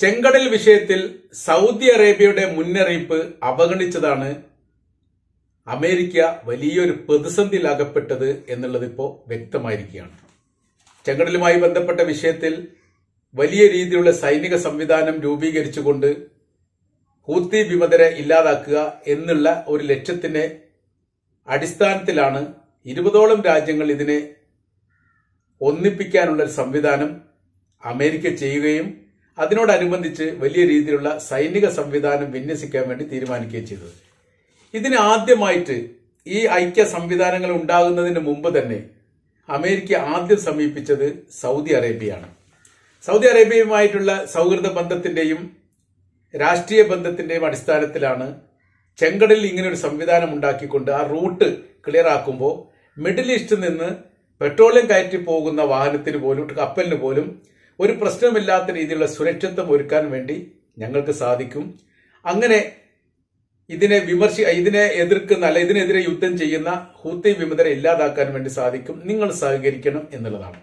ചെങ്കടൽ വിഷയത്തിൽ സൗദി അറേബ്യയുടെ മുന്നറിയിപ്പ് അവഗണിച്ചതാണ് അമേരിക്ക വലിയൊരു പ്രതിസന്ധിയിൽ അകപ്പെട്ടത് എന്നുള്ളത് ഇപ്പോൾ വ്യക്തമായിരിക്കുകയാണ് ചെങ്കടലുമായി ബന്ധപ്പെട്ട വിഷയത്തിൽ വലിയ രീതിയിലുള്ള സൈനിക സംവിധാനം രൂപീകരിച്ചുകൊണ്ട് ഹൂത്തി വിമതരെ ഇല്ലാതാക്കുക എന്നുള്ള ഒരു ലക്ഷ്യത്തിന്റെ അടിസ്ഥാനത്തിലാണ് ഇരുപതോളം രാജ്യങ്ങൾ ഇതിനെ ഒന്നിപ്പിക്കാനുള്ള ഒരു സംവിധാനം അമേരിക്ക ചെയ്യുകയും അതിനോടനുബന്ധിച്ച് വലിയ രീതിയിലുള്ള സൈനിക സംവിധാനം വിന്യസിക്കാൻ വേണ്ടി തീരുമാനിക്കുകയും ചെയ്തത് ഇതിന് ആദ്യമായിട്ട് ഈ ഐക്യ സംവിധാനങ്ങൾ ഉണ്ടാകുന്നതിന് മുമ്പ് തന്നെ അമേരിക്ക ആദ്യം സമീപിച്ചത് സൗദി അറേബ്യയാണ് സൗദി അറേബ്യയുമായിട്ടുള്ള സൗഹൃദ ബന്ധത്തിന്റെയും രാഷ്ട്രീയ ബന്ധത്തിന്റെയും അടിസ്ഥാനത്തിലാണ് ചെങ്കടലിൽ ഇങ്ങനെ ഒരു സംവിധാനം ഉണ്ടാക്കിക്കൊണ്ട് ആ റൂട്ട് ക്ലിയർ ആക്കുമ്പോൾ മിഡിൽ ഈസ്റ്റിൽ നിന്ന് പെട്രോളിയം കയറ്റി പോകുന്ന വാഹനത്തിന് പോലും കപ്പലിന് പോലും ഒരു പ്രശ്നമില്ലാത്ത രീതിയിലുള്ള സുരക്ഷിതത്വം ഒരുക്കാൻ വേണ്ടി ഞങ്ങൾക്ക് സാധിക്കും അങ്ങനെ ഇതിനെ വിമർശി ഇതിനെ എതിർക്കുന്ന അല്ല ഇതിനെതിരെ യുദ്ധം ചെയ്യുന്ന ഹൂത്തി വിമതരെ ഇല്ലാതാക്കാൻ വേണ്ടി സാധിക്കും നിങ്ങൾ സഹകരിക്കണം എന്നുള്ളതാണ്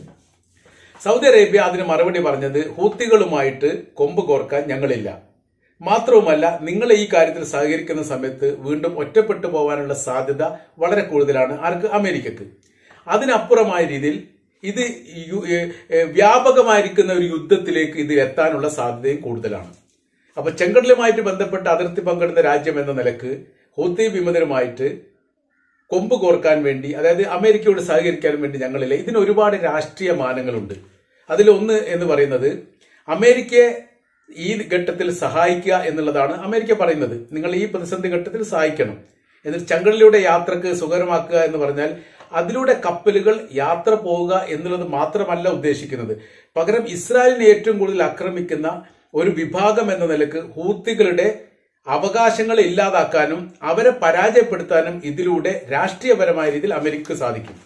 സൗദി അറേബ്യ അതിന് മറുപടി പറഞ്ഞത് ഹൂത്തികളുമായിട്ട് കൊമ്പ് കോർക്കാൻ ഞങ്ങളില്ല മാത്രവുമല്ല നിങ്ങൾ ഈ കാര്യത്തിൽ സഹകരിക്കുന്ന സമയത്ത് വീണ്ടും ഒറ്റപ്പെട്ടു പോകാനുള്ള സാധ്യത വളരെ കൂടുതലാണ് ആർക്ക് അമേരിക്കക്ക് അതിനപ്പുറമായ രീതിയിൽ ഇത് യു- ഏ, ഏ, വ്യാപകമായിരിക്കുന്ന ഒരു യുദ്ധത്തിലേക്ക് ഇത് എത്താനുള്ള സാധ്യതയും കൂടുതലാണ് അപ്പൊ ചെങ്കടലുമായിട്ട് ബന്ധപ്പെട്ട് അതിർത്തി പങ്കിടുന്ന രാജ്യം എന്ന നിലക്ക് ഹൂത്തി വിമതരുമായിട്ട് കൊമ്പ് കോർക്കാൻ വേണ്ടി അതായത് അമേരിക്കയോട് സഹകരിക്കാൻ വേണ്ടി ഞങ്ങളില്ല ഇതിന് ഒരുപാട് രാഷ്ട്രീയ മാനങ്ങളുണ്ട് അതിലൊന്ന് എന്ന് പറയുന്നത് അമേരിക്കയെ ഈ ഘട്ടത്തിൽ സഹായിക്കുക എന്നുള്ളതാണ് അമേരിക്ക പറയുന്നത് നിങ്ങൾ ഈ പ്രതിസന്ധി ഘട്ടത്തിൽ സഹായിക്കണം എന്നിട്ട് ചങ്കടലിലൂടെ യാത്രക്ക് സുഖകരമാക്കുക എന്ന് പറഞ്ഞാൽ അതിലൂടെ കപ്പലുകൾ യാത്ര പോവുക എന്നുള്ളത് മാത്രമല്ല ഉദ്ദേശിക്കുന്നത് പകരം ഇസ്രായേലിനെ ഏറ്റവും കൂടുതൽ ആക്രമിക്കുന്ന ഒരു വിഭാഗം എന്ന നിലക്ക് ഹൂത്തികളുടെ അവകാശങ്ങളെ ഇല്ലാതാക്കാനും അവരെ പരാജയപ്പെടുത്താനും ഇതിലൂടെ രാഷ്ട്രീയപരമായ രീതിയിൽ അമേരിക്കക്ക് സാധിക്കും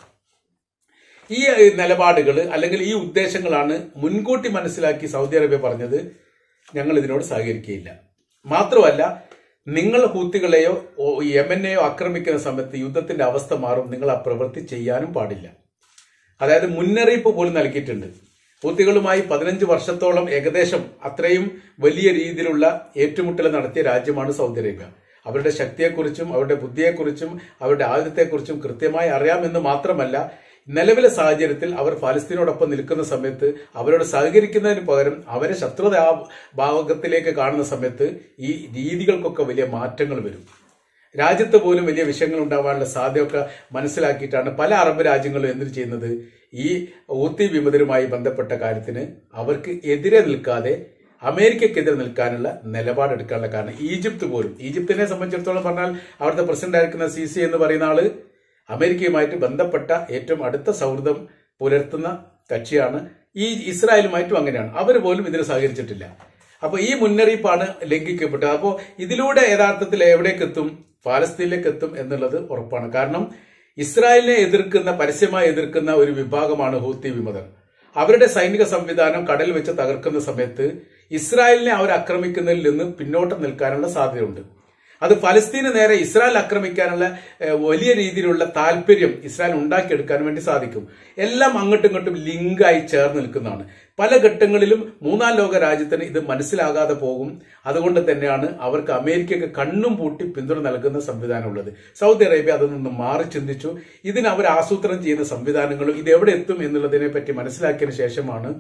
ഈ നിലപാടുകൾ അല്ലെങ്കിൽ ഈ ഉദ്ദേശങ്ങളാണ് മുൻകൂട്ടി മനസ്സിലാക്കി സൗദി അറേബ്യ പറഞ്ഞത് ഞങ്ങൾ ഇതിനോട് സഹകരിക്കുകയില്ല മാത്രമല്ല നിങ്ങൾ ഹൂത്തികളെയോ ഓ- യമനെയോ ആക്രമിക്കുന്ന സമയത്ത് യുദ്ധത്തിന്റെ അവസ്ഥ മാറും നിങ്ങൾ ആ പ്രവൃത്തി ചെയ്യാനും പാടില്ല അതായത് മുന്നറിയിപ്പ് പോലും നൽകിയിട്ടുണ്ട് ഹൂത്തികളുമായി പതിനഞ്ച് വർഷത്തോളം ഏകദേശം അത്രയും വലിയ രീതിയിലുള്ള ഏറ്റുമുട്ടൽ നടത്തിയ രാജ്യമാണ് സൗദി അറേബ്യ അവരുടെ ശക്തിയെക്കുറിച്ചും അവരുടെ ബുദ്ധിയെക്കുറിച്ചും അവരുടെ ആയുധത്തെക്കുറിച്ചും കൃത്യമായി അറിയാമെന്ന് മാത്രമല്ല നിലവിലെ സാഹചര്യത്തിൽ അവർ ഫലസ്തീനോടൊപ്പം നിൽക്കുന്ന സമയത്ത് അവരോട് സഹകരിക്കുന്നതിന് പകരം അവരെ ശത്രുത ഭാഗത്തിലേക്ക് കാണുന്ന സമയത്ത് ഈ രീതികൾക്കൊക്കെ വലിയ മാറ്റങ്ങൾ വരും രാജ്യത്ത് പോലും വലിയ വിഷയങ്ങൾ ഉണ്ടാവാനുള്ള സാധ്യതയൊക്കെ മനസ്സിലാക്കിയിട്ടാണ് പല അറബ് രാജ്യങ്ങളും എന്തിനു ചെയ്യുന്നത് ഈ ഊത്തി വിമതരുമായി ബന്ധപ്പെട്ട കാര്യത്തിന് അവർക്ക് എതിരെ നിൽക്കാതെ അമേരിക്കക്കെതിരെ നിൽക്കാനുള്ള നിലപാടെടുക്കാനുള്ള കാരണം ഈജിപ്ത് പോലും ഈജിപ്തിനെ സംബന്ധിച്ചിടത്തോളം പറഞ്ഞാൽ അവിടുത്തെ പ്രസിഡന്റ് ആയിരിക്കുന്ന സി സി എന്ന് പറയുന്ന ആള് അമേരിക്കയുമായിട്ട് ബന്ധപ്പെട്ട ഏറ്റവും അടുത്ത സൗഹൃദം പുലർത്തുന്ന കക്ഷിയാണ് ഈ ഇസ്രായേലുമായിട്ടും അങ്ങനെയാണ് അവർ പോലും ഇതിന് സഹകരിച്ചിട്ടില്ല അപ്പൊ ഈ മുന്നറിയിപ്പാണ് ലംഘിക്കപ്പെട്ടത് അപ്പോൾ ഇതിലൂടെ യഥാർത്ഥത്തിൽ എവിടേക്ക് എത്തും ഫലസ്തീനിലേക്ക് എത്തും എന്നുള്ളത് ഉറപ്പാണ് കാരണം ഇസ്രായേലിനെ എതിർക്കുന്ന പരസ്യമായി എതിർക്കുന്ന ഒരു വിഭാഗമാണ് ഹൂത്തി വിമതർ അവരുടെ സൈനിക സംവിധാനം കടൽ വെച്ച് തകർക്കുന്ന സമയത്ത് ഇസ്രായേലിനെ അവർ ആക്രമിക്കുന്നതിൽ നിന്ന് പിന്നോട്ട് നിൽക്കാനുള്ള സാധ്യതയുണ്ട് അത് ഫലസ്തീന് നേരെ ഇസ്രായേൽ ആക്രമിക്കാനുള്ള ഏഹ്, വലിയ രീതിയിലുള്ള താല്പര്യം ഇസ്രായേൽ ഉണ്ടാക്കിയെടുക്കാൻ വേണ്ടി സാധിക്കും എല്ലാം അങ്ങോട്ടും ഇങ്ങോട്ടും ലിങ്കായി ചേർന്ന് നിൽക്കുന്നതാണ് പല ഘട്ടങ്ങളിലും മൂന്നാം ലോക രാജ്യത്തിന് ഇത് മനസ്സിലാകാതെ പോകും അതുകൊണ്ട് തന്നെയാണ് അവർക്ക് അമേരിക്കക്ക് കണ്ണും പൂട്ടി പിന്തുണ നൽകുന്ന സംവിധാനമുള്ളത് സൗദി അറേബ്യ അതിൽ നിന്ന് മാറി ചിന്തിച്ചു ഇതിന് അവർ ആസൂത്രണം ചെയ്യുന്ന സംവിധാനങ്ങളും ഇത് എവിടെ എത്തും എന്നുള്ളതിനെ പറ്റി മനസ്സിലാക്കിയതിനു ശേഷമാണ്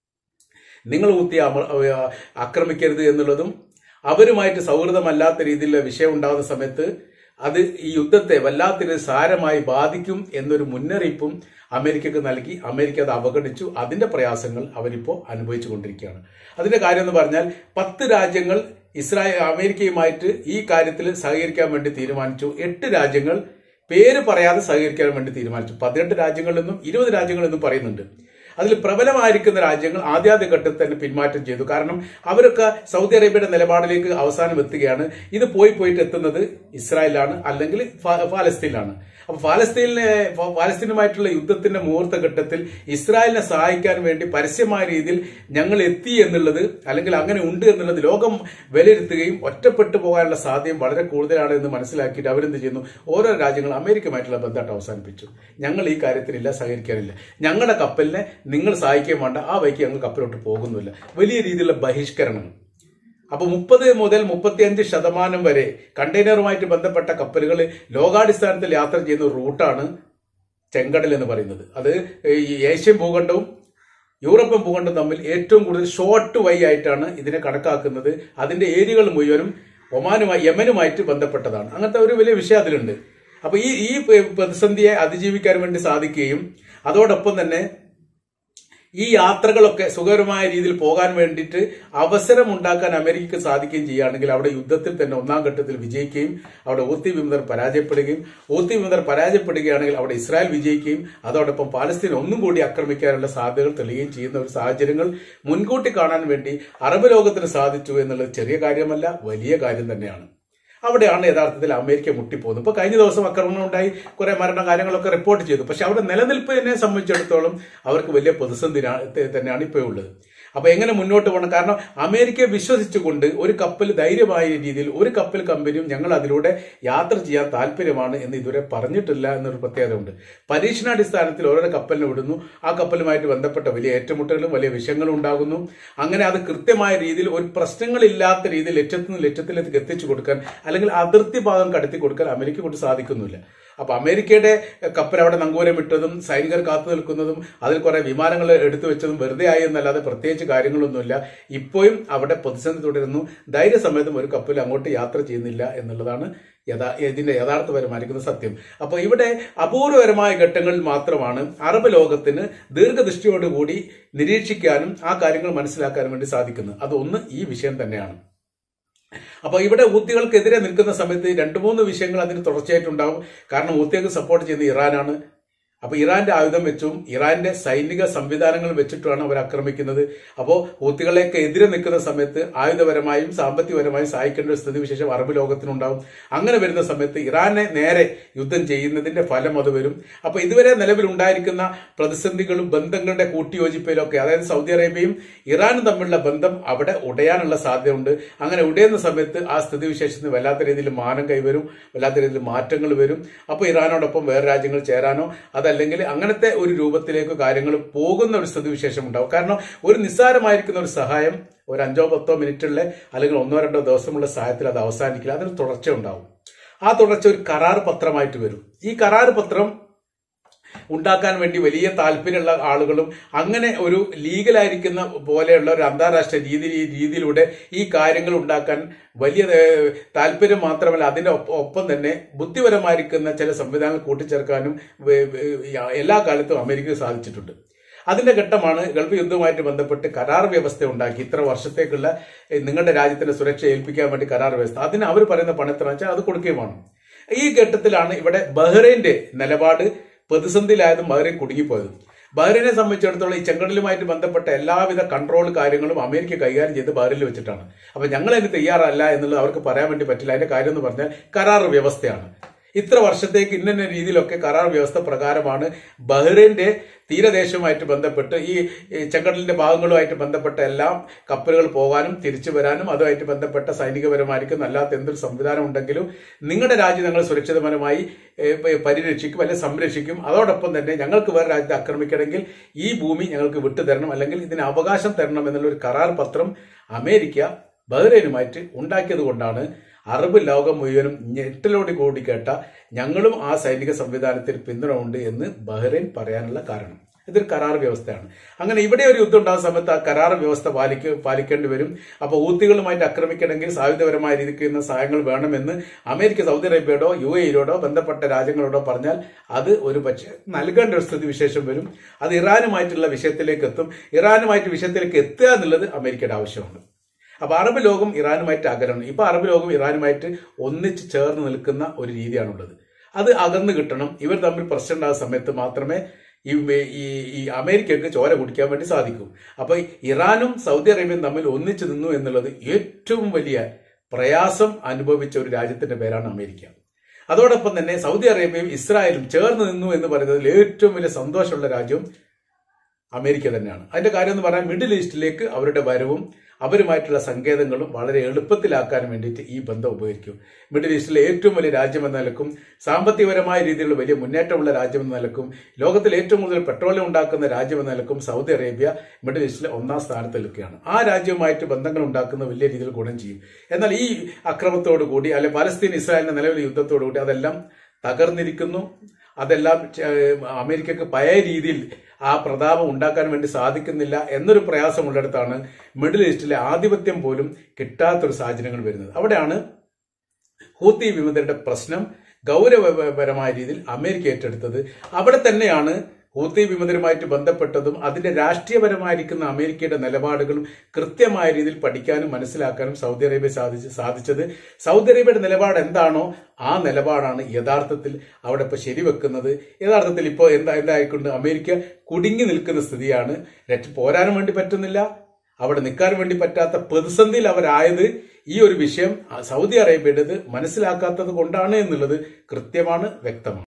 നിങ്ങൾ ഊത്തി അമ- ആ, ആക്രമിക്കരുത് എന്നുള്ളതും അവരുമായിട്ട് സൗഹൃദമല്ലാത്ത രീതിയിലുള്ള വിഷയം ഉണ്ടാകുന്ന സമയത്ത് അത് ഈ യുദ്ധത്തെ വല്ലാത്തൊരു സാരമായി ബാധിക്കും എന്നൊരു മുന്നറിയിപ്പും അമേരിക്കക്ക് നൽകി അമേരിക്ക അത് അവഗണിച്ചു അതിന്റെ പ്രയാസങ്ങൾ അവരിപ്പോ അനുഭവിച്ചു കൊണ്ടിരിക്കുകയാണ് അതിന്റെ കാര്യം എന്ന് പറഞ്ഞാൽ പത്ത് രാജ്യങ്ങൾ ഇസ്രായേൽ അമേരിക്കയുമായിട്ട് ഈ കാര്യത്തിൽ സഹകരിക്കാൻ വേണ്ടി തീരുമാനിച്ചു എട്ട് രാജ്യങ്ങൾ പേര് പറയാതെ സഹകരിക്കാൻ വേണ്ടി തീരുമാനിച്ചു പതിനെട്ട് രാജ്യങ്ങളിൽ നിന്നും ഇരുപത് രാജ്യങ്ങളിൽ നിന്നും പറയുന്നുണ്ട് അതിൽ പ്രബലമായിരിക്കുന്ന രാജ്യങ്ങൾ ആദ്യാദ്യ ഘട്ടത്തിൽ തന്നെ പിന്മാറ്റം ചെയ്തു കാരണം അവരൊക്കെ സൗദി അറേബ്യയുടെ നിലപാടിലേക്ക് അവസാനം എത്തുകയാണ് ഇത് പോയി പോയിട്ട് എത്തുന്നത് ഇസ്രായേലാണ് അല്ലെങ്കിൽ ഫ- ഫലസ്തീനിലാണ് അപ്പൊ ഫലസ്തീനിലെ ഫലസ്തീനുമായിട്ടുള്ള യുദ്ധത്തിന്റെ മുഹൂർത്ത ഘട്ടത്തിൽ ഇസ്രായേലിനെ സഹായിക്കാൻ വേണ്ടി പരസ്യമായ രീതിയിൽ ഞങ്ങൾ എത്തി എന്നുള്ളത് അല്ലെങ്കിൽ അങ്ങനെ ഉണ്ട് എന്നുള്ളത് ലോകം വിലയിരുത്തുകയും ഒറ്റപ്പെട്ടു പോകാനുള്ള സാധ്യത വളരെ കൂടുതലാണ് എന്ന് മനസ്സിലാക്കിയിട്ട് അവരെന്ത് ചെയ്യുന്നു ഓരോ രാജ്യങ്ങളും അമേരിക്കയുമായിട്ടുള്ള ബന്ധമായിട്ട് അവസാനിപ്പിച്ചു ഞങ്ങൾ ഈ കാര്യത്തിലില്ല സഹകരിക്കാനില്ല ഞങ്ങളുടെ കപ്പലിനെ നിങ്ങൾ സഹായിക്കുകയും വേണ്ട ആ വഴിക്ക് ഞങ്ങൾ കപ്പലോട്ട് പോകുന്നില്ല വലിയ രീതിയിലുള്ള ബഹിഷ്കരണങ്ങൾ അപ്പൊ മുപ്പത് മുതൽ മുപ്പത്തിയഞ്ച് ശതമാനം വരെ കണ്ടെയ്നറുമായിട്ട് ബന്ധപ്പെട്ട കപ്പലുകൾ ലോകാടിസ്ഥാനത്തിൽ യാത്ര ചെയ്യുന്ന റൂട്ടാണ് ചെങ്കടൽ എന്ന് പറയുന്നത് അത് ഈ ഏഷ്യൻ ഭൂഖണ്ഡവും യൂറോപ്യൻ ഭൂഖണ്ഡം തമ്മിൽ ഏറ്റവും കൂടുതൽ ഷോർട്ട് വൈ ആയിട്ടാണ് ഇതിനെ കണക്കാക്കുന്നത് അതിന്റെ ഏരിയകൾ മുഴുവനും ഒമാനുമായി യമനുമായിട്ട് ബന്ധപ്പെട്ടതാണ് അങ്ങനത്തെ ഒരു വലിയ വിഷയം അതിലുണ്ട് അപ്പൊ ഈ ഈ പ്രതിസന്ധിയെ അതിജീവിക്കാൻ വേണ്ടി സാധിക്കുകയും അതോടൊപ്പം തന്നെ ഈ യാത്രകളൊക്കെ സുഖകരമായ രീതിയിൽ പോകാൻ വേണ്ടിയിട്ട് അവസരം ഉണ്ടാക്കാൻ അമേരിക്കക്ക് സാധിക്കുകയും ചെയ്യുകയാണെങ്കിൽ അവിടെ യുദ്ധത്തിൽ തന്നെ ഒന്നാം ഘട്ടത്തിൽ വിജയിക്കുകയും അവിടെ ഊത്തി വിമതർ പരാജയപ്പെടുകയും ഊത്തി വിമതർ പരാജയപ്പെടുകയാണെങ്കിൽ അവിടെ ഇസ്രായേൽ വിജയിക്കുകയും അതോടൊപ്പം പാലസ്തീൻ ഒന്നും കൂടി ആക്രമിക്കാനുള്ള സാധ്യതകൾ തെളിയുകയും ചെയ്യുന്ന ഒരു സാഹചര്യങ്ങൾ മുൻകൂട്ടി കാണാൻ വേണ്ടി അറബ് ലോകത്തിന് സാധിച്ചു എന്നുള്ളത് ചെറിയ കാര്യമല്ല വലിയ കാര്യം തന്നെയാണ് അവിടെയാണ് യഥാർത്ഥത്തിൽ അമേരിക്ക മുട്ടിപ്പോകുന്നത് ഇപ്പൊ കഴിഞ്ഞ ദിവസം ആക്രമണം ഉണ്ടായി കുറെ മരണ കാര്യങ്ങളൊക്കെ റിപ്പോർട്ട് ചെയ്തു പക്ഷെ അവിടെ നിലനിൽപ്പിനെ സംബന്ധിച്ചിടത്തോളം അവർക്ക് വലിയ പ്രതിസന്ധി തന്നെയാണ് ഇപ്പോൾ ഉള്ളത് അപ്പൊ എങ്ങനെ മുന്നോട്ട് പോകണം കാരണം അമേരിക്കയെ വിശ്വസിച്ചുകൊണ്ട് ഒരു കപ്പൽ ധൈര്യമായ രീതിയിൽ ഒരു കപ്പൽ കമ്പനിയും ഞങ്ങൾ അതിലൂടെ യാത്ര ചെയ്യാൻ താല്പര്യമാണ് എന്ന് ഇതുവരെ പറഞ്ഞിട്ടില്ല എന്നൊരു പ്രത്യേകത ഉണ്ട് പരീക്ഷണാടിസ്ഥാനത്തിൽ ഓരോ കപ്പലിനെ വിടുന്നു ആ കപ്പലുമായിട്ട് ബന്ധപ്പെട്ട വലിയ ഏറ്റുമുട്ടലും വലിയ വിഷയങ്ങളും ഉണ്ടാകുന്നു അങ്ങനെ അത് കൃത്യമായ രീതിയിൽ ഒരു പ്രശ്നങ്ങളില്ലാത്ത രീതിയിൽ ലക്ഷ്യത്തിൽ നിന്ന് ലക്ഷ്യത്തിലേക്ക് എത്തിച്ചു കൊടുക്കാൻ അല്ലെങ്കിൽ അതിർത്തി ഭാഗം കടത്തി കൊടുക്കാൻ അമേരിക്ക കൊണ്ട് സാധിക്കുന്നില്ല അപ്പൊ അമേരിക്കയുടെ കപ്പൽ അവിടെ നങ്കൂരം ഇട്ടതും സൈനികർ കാത്തു നിൽക്കുന്നതും അതിൽ കുറെ വിമാനങ്ങൾ എടുത്തു വെച്ചതും വെറുതെ ആയി എന്നല്ലാതെ പ്രത്യേകിച്ച് കാര്യങ്ങളൊന്നുമില്ല ഇപ്പോഴും അവിടെ പ്രതിസന്ധി തുടരുന്നു ധൈര്യസമേതം ഒരു കപ്പൽ അങ്ങോട്ട് യാത്ര ചെയ്യുന്നില്ല എന്നുള്ളതാണ് യഥാ ഇതിന്റെ യഥാർത്ഥപരമായിരിക്കുന്ന സത്യം അപ്പോൾ ഇവിടെ അപൂർവകരമായ ഘട്ടങ്ങളിൽ മാത്രമാണ് അറബ് ലോകത്തിന് ദീർഘദൃഷ്ടിയോടുകൂടി നിരീക്ഷിക്കാനും ആ കാര്യങ്ങൾ മനസ്സിലാക്കാനും വേണ്ടി സാധിക്കുന്നത് അതൊന്ന് ഈ വിഷയം തന്നെയാണ് അപ്പൊ ഇവിടെ ഊത്തികൾക്കെതിരെ നിൽക്കുന്ന സമയത്ത് രണ്ട് മൂന്ന് വിഷയങ്ങൾ അതിന് തുടർച്ചയായിട്ടുണ്ടാവും കാരണം ഊത്തികൾക്ക് സപ്പോർട്ട് ചെയ്യുന്ന ഇറാനാണ് അപ്പൊ ഇറാന്റെ ആയുധം വെച്ചും ഇറാന്റെ സൈനിക സംവിധാനങ്ങൾ വെച്ചിട്ടുമാണ് അവർ ആക്രമിക്കുന്നത് അപ്പോൾ ഹൂത്തികളെയൊക്കെ എതിരെ നിൽക്കുന്ന സമയത്ത് ആയുധപരമായും സാമ്പത്തികപരമായും സഹായിക്കേണ്ട ഒരു സ്ഥിതിവിശേഷം അറബ് ലോകത്തിനുണ്ടാവും അങ്ങനെ വരുന്ന സമയത്ത് ഇറാനെ നേരെ യുദ്ധം ചെയ്യുന്നതിന്റെ ഫലം അത് വരും അപ്പൊ ഇതുവരെ നിലവിലുണ്ടായിരിക്കുന്ന പ്രതിസന്ധികളും ബന്ധങ്ങളുടെ കൂട്ടിയോജിപ്പിലൊക്കെ അതായത് സൗദി അറേബ്യയും ഇറാനും തമ്മിലുള്ള ബന്ധം അവിടെ ഉടയാനുള്ള സാധ്യതയുണ്ട് അങ്ങനെ ഉടയുന്ന സമയത്ത് ആ സ്ഥിതിവിശേഷത്തിന് വല്ലാത്ത രീതിയിൽ മാനം കൈവരും വല്ലാത്ത രീതിയിൽ മാറ്റങ്ങൾ വരും അപ്പോൾ ഇറാനോടൊപ്പം വേറെ രാജ്യങ്ങൾ ചേരാനോ അതല്ലെങ്കിൽ അങ്ങനത്തെ ഒരു രൂപത്തിലേക്ക് കാര്യങ്ങൾ പോകുന്ന ഒരു സ്ഥിതിവിശേഷം ഉണ്ടാവും കാരണം ഒരു നിസ്സാരമായിരിക്കുന്ന ഒരു സഹായം ഒരു അഞ്ചോ പത്തോ മിനിറ്റുള്ള അല്ലെങ്കിൽ ഒന്നോ രണ്ടോ ദിവസമുള്ള സഹായത്തിൽ അത് അവസാനിക്കില്ല അതിന് തുടർച്ച ഉണ്ടാവും ആ തുടർച്ച ഒരു കരാർ പത്രമായിട്ട് വരും ഈ കരാർ പത്രം ഉണ്ടാക്കാൻ വേണ്ടി വലിയ താല്പര്യമുള്ള ആളുകളും അങ്ങനെ ഒരു ലീഗലായിരിക്കുന്ന പോലെയുള്ള ഒരു അന്താരാഷ്ട്ര രീതി രീതിയിലൂടെ ഈ കാര്യങ്ങൾ ഉണ്ടാക്കാൻ വലിയ ഏഹ്, താല്പര്യം മാത്രമല്ല അതിന്റെ ഒപ്പ- ഒപ്പം തന്നെ ബുദ്ധിപരമായിരിക്കുന്ന ചില സംവിധാനങ്ങൾ കൂട്ടിച്ചേർക്കാനും വേ- വേ- എല്ലാ കാലത്തും അമേരിക്കക്ക് സാധിച്ചിട്ടുണ്ട് അതിന്റെ ഘട്ടമാണ് ഗൾഫ് യുദ്ധവുമായിട്ട് ബന്ധപ്പെട്ട് കരാർ വ്യവസ്ഥ ഉണ്ടാക്കി ഇത്ര വർഷത്തേക്കുള്ള ഏഹ്, നിങ്ങളുടെ രാജ്യത്തിന്റെ സുരക്ഷ ഏൽപ്പിക്കാൻ വേണ്ടി കരാർ വ്യവസ്ഥ അതിന് അവർ പറയുന്ന പണം എത്ര വെച്ചാൽ അത് കൊടുക്കുകയും വേണം ഈ ഘട്ടത്തിലാണ് ഇവിടെ ബഹ്റൈന്റെ നിലപാട് പ്രതിസന്ധിയിലായതും ബഹ്റൈൻ കുടുങ്ങിപ്പോയതും ബഹ്റൈനെ സംബന്ധിച്ചിടത്തോളം ഈ ചെങ്കടലുമായിട്ട് ബന്ധപ്പെട്ട എല്ലാവിധ കൺട്രോൾ കാര്യങ്ങളും അമേരിക്ക കൈകാര്യം ചെയ്ത് ബഹ്റൈനിൽ വെച്ചിട്ടാണ് അപ്പൊ ഞങ്ങൾ അതിന് തയ്യാറല്ല എന്നുള്ളത് അവർക്ക് പറയാൻ വേണ്ടി പറ്റില്ല അതിന്റെ കാര്യം എന്ന് പറഞ്ഞാൽ കരാർ വ്യവസ്ഥയാണ് ഇത്ര വർഷത്തേക്ക് ഇന്ന രീതിയിലൊക്കെ കരാർ വ്യവസ്ഥ പ്രകാരമാണ് ബഹ്റൈന്റെ തീരദേശവുമായിട്ട് ബന്ധപ്പെട്ട് ഈ ഈ ചെങ്കടലിന്റെ ഭാഗങ്ങളുമായിട്ട് ബന്ധപ്പെട്ട എല്ലാം കപ്പലുകൾ പോകാനും തിരിച്ചു വരാനും അതുമായിട്ട് ബന്ധപ്പെട്ട സൈനികപരമായിരിക്കും അല്ലാത്ത എന്തൊരു സംവിധാനം ഉണ്ടെങ്കിലും നിങ്ങളുടെ രാജ്യം ഞങ്ങൾ സുരക്ഷിതപരമായി ഏഹ്, പ- പരിരക്ഷിക്കും അല്ലെങ്കിൽ സംരക്ഷിക്കും അതോടൊപ്പം തന്നെ ഞങ്ങൾക്ക് വേറെ രാജ്യത്തെ ആക്രമിക്കണമെങ്കിൽ ഈ ഭൂമി ഞങ്ങൾക്ക് വിട്ടുതരണം അല്ലെങ്കിൽ ഇതിന് അവകാശം തരണം എന്നുള്ള ഒരു കരാർ പത്രം അമേരിക്ക ബഹ്റൈനുമായിട്ട് ഉണ്ടാക്കിയത് കൊണ്ടാണ് അറബ് ലോകം മുഴുവനും ഞെട്ടലോട് കൂടി കേട്ട ഞങ്ങളും ആ സൈനിക സംവിധാനത്തിൽ പിന്തുണ ഉണ്ട് എന്ന് ബഹ്റൈൻ പറയാനുള്ള കാരണം ഇതൊരു കരാർ വ്യവസ്ഥയാണ് അങ്ങനെ ഇവിടെ ഒരു യുദ്ധം ഉണ്ടാകുന്ന സമയത്ത് ആ കരാർ വ്യവസ്ഥ പാലിക്ക പാലിക്കേണ്ടി വരും അപ്പോൾ ഊത്തികളുമായിട്ട് ആക്രമിക്കണമെങ്കിൽ സായുധപരമായ രീതിക്കുന്ന സഹായങ്ങൾ വേണമെന്ന് അമേരിക്ക സൗദി അറേബ്യയോടോ യു എയിലോടോ ബന്ധപ്പെട്ട രാജ്യങ്ങളോടോ പറഞ്ഞാൽ അത് ഒരു പക്ഷേ നൽകേണ്ട ഒരു സ്ഥിതി വിശേഷം വരും അത് ഇറാനുമായിട്ടുള്ള വിഷയത്തിലേക്ക് എത്തും ഇറാനുമായിട്ട് വിഷയത്തിലേക്ക് എത്തുക എന്നുള്ളത് അമേരിക്കയുടെ ആവശ്യമാണ് അപ്പൊ അറബ് ലോകം ഇറാനുമായിട്ട് അകലണം ഇപ്പൊ അറബ് ലോകം ഇറാനുമായിട്ട് ഒന്നിച്ച് ചേർന്ന് നിൽക്കുന്ന ഒരു രീതിയാണുള്ളത് അത് അകന്നു കിട്ടണം ഇവർ തമ്മിൽ പ്രശ്നം ഉണ്ടാകുന്ന സമയത്ത് മാത്രമേ ഈ ഈ ഈ അമേരിക്കക്ക് ചോര കുടിക്കാൻ വേണ്ടി സാധിക്കൂ അപ്പൊ ഇറാനും സൗദി അറേബ്യയും തമ്മിൽ ഒന്നിച്ചു നിന്നു എന്നുള്ളത് ഏറ്റവും വലിയ പ്രയാസം അനുഭവിച്ച ഒരു രാജ്യത്തിന്റെ പേരാണ് അമേരിക്ക അതോടൊപ്പം തന്നെ സൗദി അറേബ്യയും ഇസ്രായേലും ചേർന്ന് നിന്നു എന്ന് പറയുന്നതിൽ ഏറ്റവും വലിയ സന്തോഷമുള്ള രാജ്യം അമേരിക്ക തന്നെയാണ് അതിന്റെ കാര്യം എന്ന് പറഞ്ഞാൽ മിഡിൽ ഈസ്റ്റിലേക്ക് അവരുടെ വരവും അവരുമായിട്ടുള്ള സങ്കേതങ്ങളും വളരെ എളുപ്പത്തിലാക്കാൻ വേണ്ടിയിട്ട് ഈ ബന്ധം ഉപകരിക്കും മിഡിൽ ഈസ്റ്റിലെ ഏറ്റവും വലിയ രാജ്യം എന്ന നിലക്കും സാമ്പത്തികപരമായ രീതിയിലുള്ള വലിയ മുന്നേറ്റമുള്ള രാജ്യം എന്ന നിലക്കും ലോകത്തിൽ ഏറ്റവും കൂടുതൽ പെട്രോളിയം ഉണ്ടാക്കുന്ന രാജ്യം എന്ന നിലക്കും സൗദി അറേബ്യ മിഡിൽ ഈസ്റ്റിലെ ഒന്നാം സ്ഥാനത്ത് നിൽക്കുകയാണ് ആ രാജ്യവുമായിട്ട് ബന്ധങ്ങൾ ഉണ്ടാക്കുന്ന വലിയ രീതിയിൽ ഗുണം ചെയ്യും എന്നാൽ ഈ അക്രമത്തോടു കൂടി അല്ലെ പലസ്തീൻ ഇസ്രായേലിന്റെ നിലവിലെ യുദ്ധത്തോടു കൂടി അതെല്ലാം തകർന്നിരിക്കുന്നു അതെല്ലാം ഏഹ്, അമേരിക്കക്ക് പഴയ രീതിയിൽ ആ പ്രതാപം ഉണ്ടാക്കാൻ വേണ്ടി സാധിക്കുന്നില്ല എന്നൊരു പ്രയാസമുള്ളിടത്താണ് മിഡിൽ ഈസ്റ്റിലെ ആധിപത്യം പോലും കിട്ടാത്തൊരു സാഹചര്യങ്ങൾ വരുന്നത് അവിടെയാണ് ഹൂത്തി വിമതരുടെ പ്രശ്നം ഗൗരവപരമായ രീതിയിൽ അമേരിക്ക ഏറ്റെടുത്തത് അവിടെ തന്നെയാണ് ഹൂത്തി വിമതരുമായിട്ട് ബന്ധപ്പെട്ടതും അതിന്റെ രാഷ്ട്രീയപരമായിരിക്കുന്ന അമേരിക്കയുടെ നിലപാടുകളും കൃത്യമായ രീതിയിൽ പഠിക്കാനും മനസ്സിലാക്കാനും സൗദി അറേബ്യ സാധിച്ച് സാധിച്ചത് സൗദി അറേബ്യയുടെ നിലപാട് എന്താണോ ആ നിലപാടാണ് യഥാർത്ഥത്തിൽ അവിടെ ഇപ്പോൾ ശരിവെക്കുന്നത് യഥാർത്ഥത്തിൽ ഇപ്പോൾ എന്താ എന്തായിക്കൊണ്ട് അമേരിക്ക കുടുങ്ങി നിൽക്കുന്ന സ്ഥിതിയാണ് രക്ഷ- പോരാനും വേണ്ടി പറ്റുന്നില്ല അവിടെ നിൽക്കാൻ വേണ്ടി പറ്റാത്ത പ്രതിസന്ധിയിൽ അവരായത് ഈ ഒരു വിഷയം സൗദി അറേബ്യയുടേത് മനസ്സിലാക്കാത്തത് കൊണ്ടാണ് എന്നുള്ളത് കൃത്യമാണ് വ്യക്തമാണ്